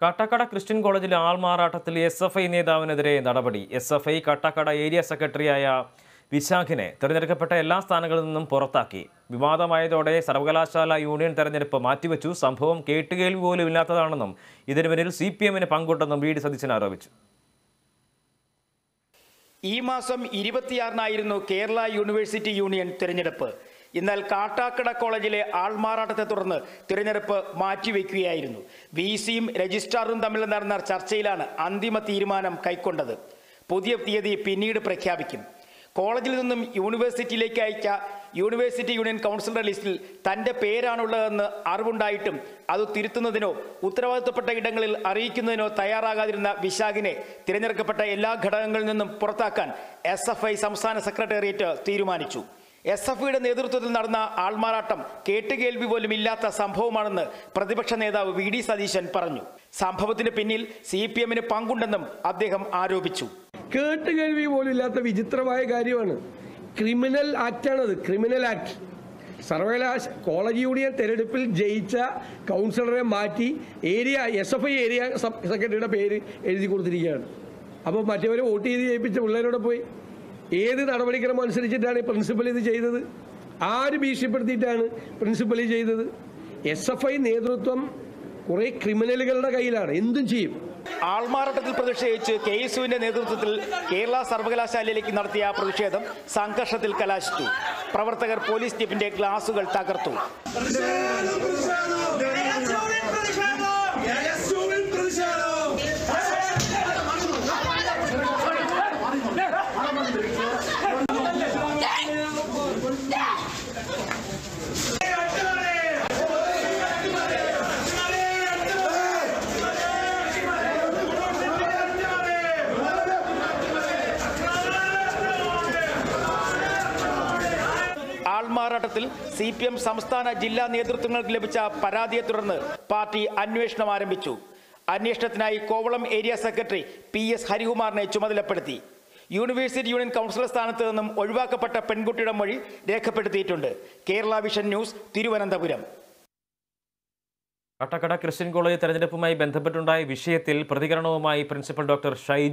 Kattakada Christian കോളേജിലെ ആൾമാറാട്ടത്തിൽ S F I നേതാവിനെതിരെ നടപടി S F I Kattakkada area സെക്രട്ടറിയായ വിശാഖിനെ തിരഞ്ഞെടുക്കപ്പെട്ട എല്ലാ സ്ഥാനങ്ങളിൽ നിന്നും പുറത്താക്കി വിവാദമായതോടെ സർവകലാശാല യൂണിയൻ തെരഞ്ഞെടുപ്പ് മാറ്റിവെച്ചു സംഭവം കേട്ടുകേൾവി പോലും ഇല്ലാത്തതാണെന്നും ഇതിനു പിന്നിൽ സി പി എമ്മിന് പങ്കുണ്ടെന്നും വി ഡി സതീശൻ ആരോപിച്ചു ഈ മാസം ഇരുപത്തിയാറിനായിരുന്നു കേരള യൂണിവേഴ്സിറ്റി യൂണിയൻ തിരഞ്ഞെടുപ്പ് എന്നാൽ കാട്ടാക്കട കോളേജിലെ ആൾമാറാട്ടത്തെ തുടർന്ന് തിരഞ്ഞെടുപ്പ് മാറ്റിവെക്കുകയായിരുന്നു വി സിയും രജിസ്ട്രാറും തമ്മിൽ നടന്ന ചർച്ചയിലാണ് അന്തിമ തീരുമാനം കൈക്കൊണ്ടത് പുതിയ തീയതി പിന്നീട് പ്രഖ്യാപിക്കും കോളേജിൽ നിന്നും യൂണിവേഴ്സിറ്റിയിലേക്ക് അയച്ച യൂണിവേഴ്സിറ്റി യൂണിയൻ കൗൺസിലറുടെ ലിസ്റ്റിൽ തന്റെ പേരാണുള്ളതെന്ന് അറിവുണ്ടായിട്ടും അത് തിരുത്തുന്നതിനോ ഉത്തരവാദിത്തപ്പെട്ട ഇടങ്ങളിൽ അറിയിക്കുന്നതിനോ തയ്യാറാകാതിരുന്ന വിശാഖിനെ തിരഞ്ഞെടുക്കപ്പെട്ട എല്ലാ ഘടകങ്ങളിൽ നിന്നും പുറത്താക്കാൻ എസ് സംസ്ഥാന സെക്രട്ടേറിയറ്റ് തീരുമാനിച്ചു എസ് എഫ് ഐയുടെ നേതൃത്വത്തിൽ നടന്ന ആൾമാറാട്ടം കേട്ടുകേൾവി പോലും ഇല്ലാത്ത സംഭവമാണെന്ന് പ്രതിപക്ഷ നേതാവ് വി ഡി സതീശൻ പറഞ്ഞു സംഭവത്തിന് പിന്നിൽ സി പി എമ്മിന് പങ്കുണ്ടെന്നും അദ്ദേഹം ആരോപിച്ചു കേട്ടുകേൾവി പോലും ഇല്ലാത്ത വിചിത്രമായ കാര്യമാണ് ക്രിമിനൽ ആക്റ്റാണത് ക്രിമിനൽ ആക്ട് സർവകലാശ കോളേജ് യൂണിയൻ തെരഞ്ഞെടുപ്പിൽ ജയിച്ച കൗൺസിലറെ മാറ്റി area S F I area sub സെക്രട്ടറിയുടെ പേര് എഴുതി കൊടുത്തിരിക്കുകയാണ് അപ്പോൾ മറ്റവരെ വോട്ട് ചെയ്ത് ജയിപ്പിച്ച പിള്ളേരോടെ പോയി ഏത് നടപടിക്രമം അനുസരിച്ചിട്ടാണ് ഈ പ്രിൻസിപ്പൽ ഇത് ചെയ്തത് ആര് ഭീഷണിപ്പെടുത്തിയിട്ടാണ് പ്രിൻസിപ്പൽ ഇത് ചെയ്തത് എസ് എഫ് ഐ നേതൃത്വം കുറേ ക്രിമിനലുകളുടെ കയ്യിലാണ് എന്തും ചെയ്യും ആൾമാറാട്ടത്തിൽ പ്രതിഷേധിച്ച് കെ എസ് യുവിന്റെ നേതൃത്വത്തിൽ കേരള സർവകലാശാലയിലേക്ക് നടത്തിയ പ്രതിഷേധം സംഘർഷത്തിൽ കലാശിച്ചു പ്രവർത്തകർ പോലീസ് ജീപ്പിന്റെ ഗ്ലാസുകൾ തകർത്തു ആൾമാറാട്ടത്തിൽ സി പി എം സംസ്ഥാന ജില്ലാ നേതൃത്വങ്ങൾക്ക് ലഭിച്ച പരാതിയെ തുടർന്ന് പാർട്ടി അന്വേഷണം ആരംഭിച്ചു അന്വേഷണത്തിനായി Kovalam area secretary P S ഹരികുമാറിനെ ചുമതലപ്പെടുത്തി യൂണിവേഴ്സിറ്റി യൂണിയൻ കൗൺസിലർ സ്ഥാനത്ത് നിന്നും ഒഴിവാക്കപ്പെട്ട പെൺകുട്ടിയുടെ മൊഴി രേഖപ്പെടുത്തിയിട്ടുണ്ട് Kerala Vision News Thiruvananthapuram Kattakkada Christian college തെരഞ്ഞെടുപ്പുമായി ബന്ധപ്പെട്ടുണ്ടായ വിഷയത്തിൽ പ്രതികരണവുമായി പ്രിൻസിപ്പൽ ഡോക്ടർ ഷൈ